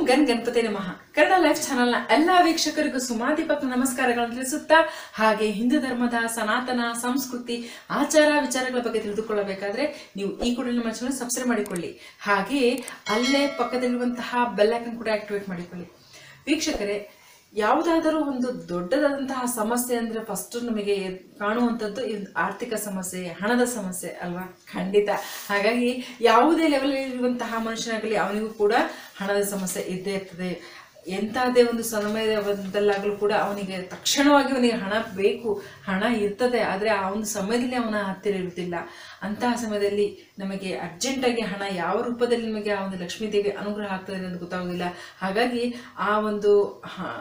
gun Ganapati ನಮಃ Kannada life ಚಾನೆಲ್ನ ಎಲ್ಲಾ ವೀಕ್ಷಕರಿಗೂ ಸುಮಾದೀಪಕ ನಮಸ್ಕಾರಗಳನ್ನು ತಿಳಿಸುತ್ತಾ ಹಾಗೆ ಹಿಂದೂ ಧರ್ಮದ ಸನಾತನ ಸಂಸ್ಕೃತಿ ಆಚಾರ ವಿಚಾರಗಳ ಬಗ್ಗೆ ತಿಳಿದುಕೊಳ್ಳಬೇಕಾದ್ರೆ ನೀವು ಈ ಕೂಡಲೇ ನಮ್ಮ ಚಾನಲ್ ಸಬ್ಸ್ಕ್ರೈಬ್ ಮಾಡಿಕೊಳ್ಳಿ ಹಾಗೆಯೇ ಅಲ್ಲೇ ಪಕ್ಕದಲ್ಲಿರುವಂತಹ ಬೆಲ್ ಐಕನ್ ಕೂಡ ಆಕ್ಟಿವೇಟ್ ಮಾಡಿಕೊಳ್ಳಿ ವೀಕ್ಷಕರೇ ಯಾವುದಾದರೂ ಒಂದು ದೊಡ್ಡದಾದಂತಹ ಸಮಸ್ಯೆ ಅಂದ್ರೆ ಫಸ್ಟ್ ನಮಗೆ ಕಾಣುವಂಥದ್ದು ಈ ಒಂದು ಆರ್ಥಿಕ ಸಮಸ್ಯೆ ಹಣದ ಸಮಸ್ಯೆ ಅಲ್ವಾ ಖಂಡಿತ ಹಾಗಾಗಿ ಯಾವುದೇ ಲೆವೆಲ್ ಇರುವಂತಹ ಮನುಷ್ಯನಾಗಲಿ ಅವನಿಗೂ ಕೂಡ ಹಣದ ಸಮಸ್ಯೆ ಇದ್ದೇ ಇರ್ತದೆ ಎಂಥದೇ ಒಂದು ಸಮಯದಲ್ಲಾಗಲೂ ಕೂಡ ಅವನಿಗೆ ತಕ್ಷಣವಾಗಿ ಅವನಿಗೆ ಹಣ ಬೇಕು ಹಣ ಇರ್ತದೆ ಆದರೆ ಆ ಒಂದು ಸಮಯದಲ್ಲಿ ಅವನ ಹತ್ತಿರ ಇರುತ್ತಿಲ್ಲ ಅಂತಹ ಸಮಯದಲ್ಲಿ ನಮಗೆ ಅರ್ಜೆಂಟಾಗಿ ಹಣ ಯಾವ ರೂಪದಲ್ಲಿ ನಮಗೆ ಆ ಒಂದು ಲಕ್ಷ್ಮೀದೇವಿ ಅನುಗ್ರಹ ಆಗ್ತದೆ ಅನ್ನೋದು ಗೊತ್ತಾಗೋದಿಲ್ಲ ಹಾಗಾಗಿ ಆ ಒಂದು ಹ-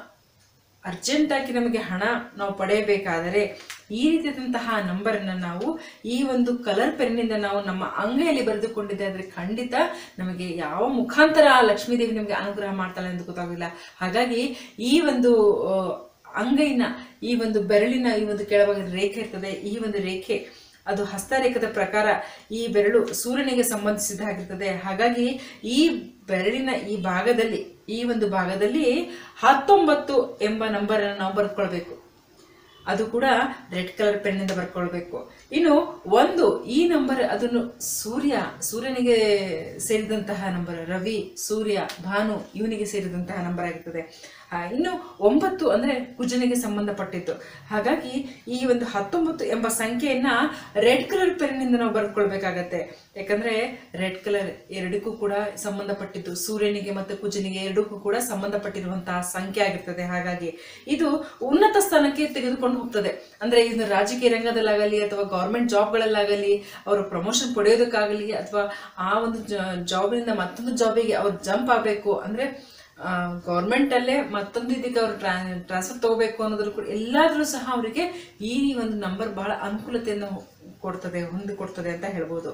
ಅರ್ಜೆಂಟಾಗಿ ನಮಗೆ ಹಣ ನಾವು ಪಡೆಯಬೇಕಾದರೆ ಈ ರೀತಿಯಾದಂತಹ ನಂಬರನ್ನು ನಾವು ಈ ಒಂದು ಕಲರ್ ಪೆನ್ನಿಂದ ನಾವು ನಮ್ಮ ಅಂಗೈಯಲ್ಲಿ ಬರೆದುಕೊಂಡಿದ್ದೆ ಆದರೆ ಖಂಡಿತ ನಮಗೆ ಯಾವ ಮುಖಾಂತರ ಆ ಲಕ್ಷ್ಮೀದೇವಿ ನಮಗೆ ಅನುಗ್ರಹ ಮಾಡ್ತಾಳೆ ಎಂದು ಗೊತ್ತಾಗೋದಿಲ್ಲ ಹಾಗಾಗಿ ಈ ಒಂದು ಆ, ಅಂಗೈನ ಈ ಒಂದು ಬೆರಳಿನ ಈ ಒಂದು ಕೆಳಭಾಗದ ರೇಖೆ ಇರ್ತದೆ ಈ ಒಂದು ರೇಖೆ ಅದು ಹಸ್ತರೇಖದ ಪ್ರಕಾರ ಈ ಬೆರಳು ಸೂರ್ಯನಿಗೆ ಸಂಬಂಧಿಸಿದ್ದಾಗಿರ್ತದೆ ಹಾಗಾಗಿ ಈ ಬೆರಳಿನ ಈ ಭಾಗದಲ್ಲಿ ಈ ಒಂದು ಭಾಗದಲ್ಲಿ ಹತ್ತೊಂಬತ್ತು ಎಂಬ ನಂಬರನ್ನು ನಾವು ಬರ್ಕೊಳ್ಬೇಕು ಅದು ಕೂಡ ರೆಡ್ ಕಲರ್ ಪೆನ್ನಿಂದ ಬರ್ಕೊಳ್ಬೇಕು ಇನ್ನು ಒಂದು ಈ ನಂಬರ್ ಅದನ್ನು ಸೂರ್ಯ ಸೂರ್ಯನಿಗೆ ಸೇರಿದಂತಹ ನಂಬರ್ ರವಿ ಸೂರ್ಯ ಭಾನು ಇವನಿಗೆ ಸೇರಿದಂತಹ ನಂಬರ್ ಆಗಿರ್ತದೆ ಆ, ಇನ್ನು ಒಂಬತ್ತು ಅಂದ್ರೆ ಕುಜನಿಗೆ ಸಂಬಂಧಪಟ್ಟಿದ್ದು ಹಾಗಾಗಿ ಈ ಒಂದು ಹತ್ತೊಂಬತ್ತು ಎಂಬ ಸಂಖ್ಯೆಯನ್ನ ರೆಡ್ ಕಲರ್ ಪೆನ್ನಿಂದ ನಾವು ಬರ್ಕೊಳ್ಬೇಕಾಗತ್ತೆ ಯಾಕಂದ್ರೆ ರೆಡ್ ಕಲರ್ ಎರಡಕ್ಕೂ ಕೂಡ ಸಂಬಂಧಪಟ್ಟಿದ್ದು ಸೂರ್ಯನಿಗೆ ಮತ್ತು ಕುಜನಿಗೆ ಎರಡಕ್ಕೂ ಕೂಡ ಸಂಬಂಧಪಟ್ಟಿರುವಂತಹ ಸಂಖ್ಯೆ ಆಗಿರ್ತದೆ ಹಾಗಾಗಿ ಇದು ಉನ್ನತ ಸ್ಥಾನಕ್ಕೆ ತೆಗೆದುಕೊಂಡು ಹೋಗ್ತದೆ ಅಂದ್ರೆ ಇದು ರಾಜಕೀಯ ರಂಗದಲ್ಲಾಗಲಿ ಅಥವಾ ಗೌರ್ಮೆಂಟ್ ಜಾಬ್ಗಳಲ್ಲಾಗಲಿ ಅವರು ಪ್ರಮೋಷನ್ ಪಡೆಯೋದಕ್ಕಾಗಲಿ ಅಥವಾ ಆ ಒಂದು ಜಾಬ್ನಿಂದ ಮತ್ತೊಂದು ಜಾಬಿಗೆ ಅವ್ರು ಜಂಪ್ ಆಗಬೇಕು ಅಂದ್ರೆ ಗೌರ್ಮೆಂಟ್ ಅಲ್ಲೇ ಮತ್ತೊಂದು ಇದಕ್ಕೆ ಅವ್ರು ಟ್ರಾನ್ಸ್ಫರ್ ತಗೋಬೇಕು ಅನ್ನೋದ್ರ ಕೂಡ ಎಲ್ಲಾದ್ರೂ ಸಹ ಅವರಿಗೆ ಈ ಒಂದು ನಂಬರ್ ಬಹಳ ಅನುಕೂಲತೆಯನ್ನು ಕೊಡ್ತದೆ ಹೊಂದಿಕೊಡ್ತದೆ ಅಂತ ಹೇಳ್ಬೋದು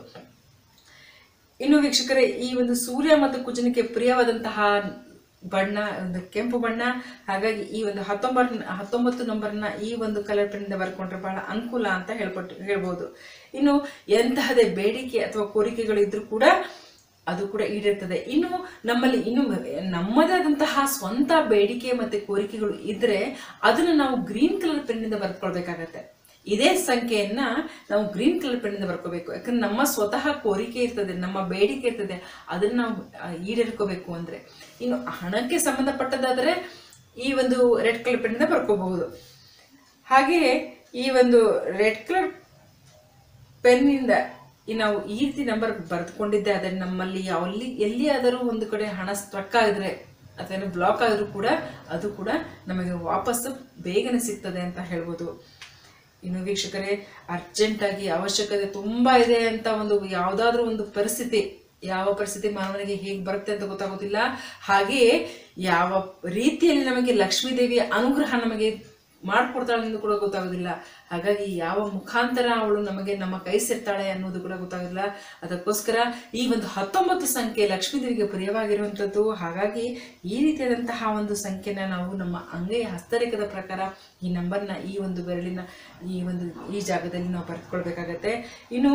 ಇನ್ನು ವೀಕ್ಷಕರೇ ಈ ಒಂದು ಸೂರ್ಯ ಮತ್ತು ಕುಜನಿಗೆ ಪ್ರಿಯವಾದಂತಹ ಬಣ್ಣ ಒಂದು ಕೆಂಪು ಬಣ್ಣ ಹಾಗಾಗಿ ಈ ಒಂದು ಹತ್ತೊಂಬತ್ತು ಹತ್ತೊಂಬತ್ತು ನಂಬರ್ನ ಈ ಒಂದು ಕಲರ್ ಪೆನ್ನಿಂದ ಬರ್ಕೊಂಡ್ರೆ ಬಹಳ ಅನುಕೂಲ ಅಂತ ಹೇಳ್ಕೊಟ್ಟು ಹೇಳ್ಬೋದು ಇನ್ನು ಎಂತಹದೇ ಬೇಡಿಕೆ ಅಥವಾ ಕೋರಿಕೆಗಳು ಇದ್ರೂ ಕೂಡ ಅದು ಕೂಡ ಈಡೇರ್ತದೆ ಇನ್ನು ನಮ್ಮಲ್ಲಿ ಇನ್ನು ನಮ್ಮದೇ ಆದಂತಹ ಸ್ವಂತ ಬೇಡಿಕೆ ಮತ್ತೆ ಕೋರಿಕೆಗಳು ಇದ್ರೆ ಅದನ್ನ ನಾವು ಗ್ರೀನ್ ಕಲರ್ ಪೆನ್ನಿಂದ ಬರ್ಕೊಳ್ಬೇಕಾಗತ್ತೆ ಇದೇ ಸಂಖ್ಯೆಯನ್ನ ನಾವು ಗ್ರೀನ್ ಕಲರ್ ಪೆನ್ನಿಂದ ಬರ್ಕೋಬೇಕು ಯಾಕಂದ್ರೆ ನಮ್ಮ ಸ್ವತಃ ಕೋರಿಕೆ ಇರ್ತದೆ ನಮ್ಮ ಬೇಡಿಕೆ ಇರ್ತದೆ ಅದನ್ನ ನಾವು ಆ, ಈಡೇರ್ಕೋಬೇಕು ಅಂದ್ರೆ ಇನ್ನು ಹಣಕ್ಕೆ ಸಂಬಂಧಪಟ್ಟದಾದ್ರೆ ಈ ಒಂದು ರೆಡ್ ಕಲರ್ ಪೆನ್ನಿಂದ ಬರ್ಕೋಬಹುದು ಹಾಗೆಯೇ ಈ ಒಂದು ರೆಡ್ ಕಲರ್ ಪೆನ್ನಿಂದ ಈ ನಾವು ಈ ರೀತಿ ನಂಬರ್ ಬರೆದುಕೊಂಡಿದ್ದೆ ಆದರೆ ನಮ್ಮಲ್ಲಿ ಅಲ್ಲಿ ಎಲ್ಲಿಯಾದರೂ ಒಂದು ಕಡೆ ಹಣ ಸ್ಟ್ರಕ್ ಆಗಿದ್ರೆ ಅಥವಾ ಬ್ಲಾಕ್ ಆದರೂ ಕೂಡ ಅದು ಕೂಡ ನಮಗೆ ವಾಪಸ್ಸು ಬೇಗನೆ ಸಿಗ್ತದೆ ಅಂತ ಹೇಳ್ಬೋದು ಇನ್ನು ವೀಕ್ಷಕರೇ ಅರ್ಜೆಂಟಾಗಿ ಅವಶ್ಯಕತೆ ತುಂಬಾ ಇದೆ ಅಂತ ಒಂದು ಯಾವುದಾದ್ರೂ ಒಂದು ಪರಿಸ್ಥಿತಿ ಯಾವ ಪರಿಸ್ಥಿತಿ ಮಾನವನಿಗೆ ಹೇಗೆ ಬರುತ್ತೆ ಅಂತ ಗೊತ್ತಾಗೋದಿಲ್ಲ ಹಾಗೆಯೇ ಯಾವ ರೀತಿಯಲ್ಲಿ ನಮಗೆ ಲಕ್ಷ್ಮೀ ದೇವಿಯ ಅನುಗ್ರಹ ನಮಗೆ ಮಾಡ್ಕೊಡ್ತಾಳೆ ಎಂದು ಕೂಡ ಗೊತ್ತಾಗೋದಿಲ್ಲ ಹಾಗಾಗಿ ಯಾವ ಮುಖಾಂತರ ಅವಳು ನಮಗೆ ನಮ್ಮ ಕೈ ಸೇರ್ತಾಳೆ ಅನ್ನೋದು ಕೂಡ ಗೊತ್ತಾಗೋದಿಲ್ಲ ಅದಕ್ಕೋಸ್ಕರ ಈ ಒಂದು ಹತ್ತೊಂಬತ್ತು ಸಂಖ್ಯೆ ಲಕ್ಷ್ಮೀ ದೇವಿಗೆ ಪ್ರಿಯವಾಗಿರುವಂಥದ್ದು ಹಾಗಾಗಿ ಈ ರೀತಿಯಾದಂತಹ ಒಂದು ಸಂಖ್ಯೆನ ನಾವು ನಮ್ಮ ಅಂಗೈಯ ಹಸ್ತರೇಖದ ಪ್ರಕಾರ ಈ ನಂಬರ್ನ ಈ ಒಂದು ಬೆರಳಿನ ಈ ಒಂದು ಈ ಜಾಗದಲ್ಲಿ ನಾವು ಬರ್ಕೊಳ್ಬೇಕಾಗತ್ತೆ ಇನ್ನು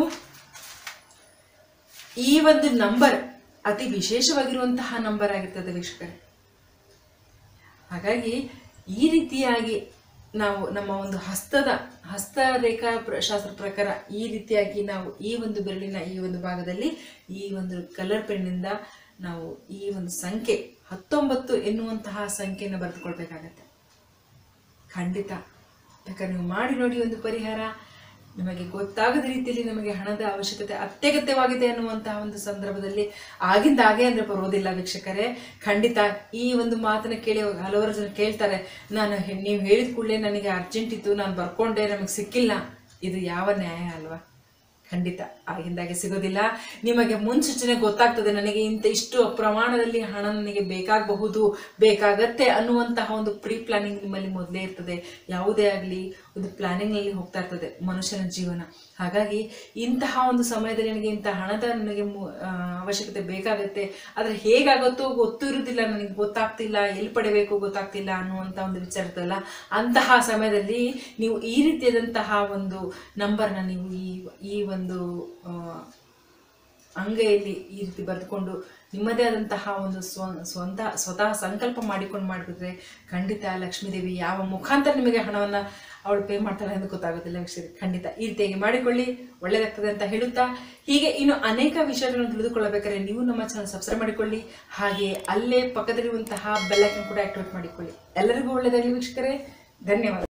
ಈ ಒಂದು ನಂಬರ್ ಅತಿ ವಿಶೇಷವಾಗಿರುವಂತಹ ನಂಬರ್ ಆಗಿರ್ತದೆ ವೀಕ್ಷಕರೇ ಹಾಗಾಗಿ ಈ ರೀತಿಯಾಗಿ ನಾವು ನಮ್ಮ ಒಂದು ಹಸ್ತದ ಹಸ್ತರೇಖಾ ಪ್ರ- ಶಾಸ್ತ್ರ ಪ್ರಕಾರ ಈ ರೀತಿಯಾಗಿ ನಾವು ಈ ಒಂದು ಬೆರಳಿನ ಈ ಒಂದು ಭಾಗದಲ್ಲಿ ಈ ಒಂದು ಕಲರ್ ಪೆನ್ನಿಂದ ನಾವು ಈ ಒಂದು ಸಂಖ್ಯೆ ಹತ್ತೊಂಬತ್ತು ಎನ್ನುವಂತಹ ಸಂಖ್ಯೆಯನ್ನು ಬರೆದುಕೊಳ್ಬೇಕಾಗತ್ತೆ ಖಂಡಿತ ಯಾಕಂದ್ರೆ ನೀವು ಮಾಡಿ ನೋಡಿ ಒಂದು ಪರಿಹಾರ ನಿಮಗೆ ಗೊತ್ತಾಗದ ರೀತಿಯಲ್ಲಿ ನಮಗೆ ಹಣದ ಅವಶ್ಯಕತೆ ಅತ್ಯಗತ್ಯವಾಗಿದೆ ಅನ್ನುವಂತಹ ಒಂದು ಸಂದರ್ಭದಲ್ಲಿ ಆಗಿಂದ ಹಾಗೆ ಅಂದ್ರೆ ಬರೋದಿಲ್ಲ ವೀಕ್ಷಕರೇ ಖಂಡಿತ ಈ ಒಂದು ಮಾತನ್ನ ಕೇಳಿ ಹಲವಾರು ಜನ ಕೇಳ್ತಾರೆ ನಾನು ಹೆ- ನೀವು ಹೇಳಿದ ಕೂಡಲೇ ನನಗೆ ಅರ್ಜೆಂಟ್ ಇತ್ತು ನಾನು ಬರ್ಕೊಂಡೆ ನಮಗೆ ಸಿಕ್ಕಿಲ್ಲ ಇದು ಯಾವ ನ್ಯಾಯ ಅಲ್ವಾ ಖಂಡಿತ ಆಗಿಂದಾಗೆ ಸಿಗೋದಿಲ್ಲ ನಿಮಗೆ ಮುನ್ಸೂಚನೆ ಗೊತ್ತಾಗ್ತದೆ ನನಗೆ ಇಂಥ ಇಷ್ಟು ಪ್ರಮಾಣದಲ್ಲಿ ಹಣ ನನಗೆ ಬೇಕಾಗಬಹುದು ಬೇಕಾಗತ್ತೆ ಅನ್ನುವಂತಹ ಒಂದು ಪ್ರೀ ಪ್ಲಾನಿಂಗ್ ನಿಮ್ಮಲ್ಲಿ ಮೊದಲೇ ಇರ್ತದೆ ಯಾವುದೇ ಆಗಲಿ ಒಂದು ಪ್ಲಾನಿಂಗ್ನಲ್ಲಿ ಹೋಗ್ತಾ ಇರ್ತದೆ ಮನುಷ್ಯನ ಜೀವನ ಹಾಗಾಗಿ ಇಂತಹ ಒಂದು ಸಮಯದಲ್ಲಿ ನನಗೆ ಇಂತಹ ಹಣದ ನನಗೆ ಮು- ಆ, ಅವಶ್ಯಕತೆ ಬೇಕಾಗತ್ತೆ ಆದರೆ ಹೇಗಾಗುತ್ತೋ ಗೊತ್ತೂ ಇರುವುದಿಲ್ಲ ನನಗೆ ಗೊತ್ತಾಗ್ತಿಲ್ಲ ಎಲ್ಲಿ ಪಡಿಬೇಕು ಗೊತ್ತಾಗ್ತಿಲ್ಲ ಅನ್ನುವಂಥ ಒಂದು ವಿಚಾರ ಇರ್ತದಲ್ಲ ಅಂತಹ ಸಮಯದಲ್ಲಿ ನೀವು ಈ ರೀತಿಯಾದಂತಹ ಒಂದು ನಂಬರ್ನ ನೀವು ಈ ಈ ಒಂದು ಆ, ಅಂಗೈಯಲ್ಲಿ ಈ ರೀತಿ ಬರೆದುಕೊಂಡು ನಿಮ್ಮದೇ ಆದಂತಹ ಒಂದು ಸ್ವ ಸ್ವಂತ ಸ್ವತಃ ಸಂಕಲ್ಪ ಮಾಡಿಕೊಂಡು ಮಾಡಿಬಿಟ್ರೆ ಖಂಡಿತ ಲಕ್ಷ್ಮೀದೇವಿ ಯಾವ ಮುಖಾಂತರ ನಿಮಗೆ ಹಣವನ್ನು ಅವಳು ಪೇ ಮಾಡ್ತಾಳೆ ಅಂತ ಗೊತ್ತಾಗೋದಿಲ್ಲ ವೀಕ್ಷಕರೇ ಖಂಡಿತ ಈ ರೀತಿಯಾಗಿ ಮಾಡಿಕೊಳ್ಳಿ ಒಳ್ಳೆಯದಾಗ್ತದೆ ಅಂತ ಹೇಳುತ್ತಾ ಹೀಗೆ ಇನ್ನು ಅನೇಕ ವಿಷಯಗಳನ್ನು ತಿಳಿದುಕೊಳ್ಳಬೇಕಾದ್ರೆ ನೀವು ನಮ್ಮ ಚಾನಲ್ ಸಬ್ಸ್ಕ್ರೈಬ್ ಮಾಡಿಕೊಳ್ಳಿ ಹಾಗೆ ಅಲ್ಲೇ ಪಕ್ಕದಲ್ಲಿರುವಂತಹ ಬೆಲ್ಲೈಕನ್ ಕೂಡ ಆಕ್ಟಿವೇಟ್ ಮಾಡಿಕೊಳ್ಳಿ ಎಲ್ಲರಿಗೂ ಒಳ್ಳೆಯದಾಗಲಿ ವೀಕ್ಷಕರೇ ಧನ್ಯವಾದ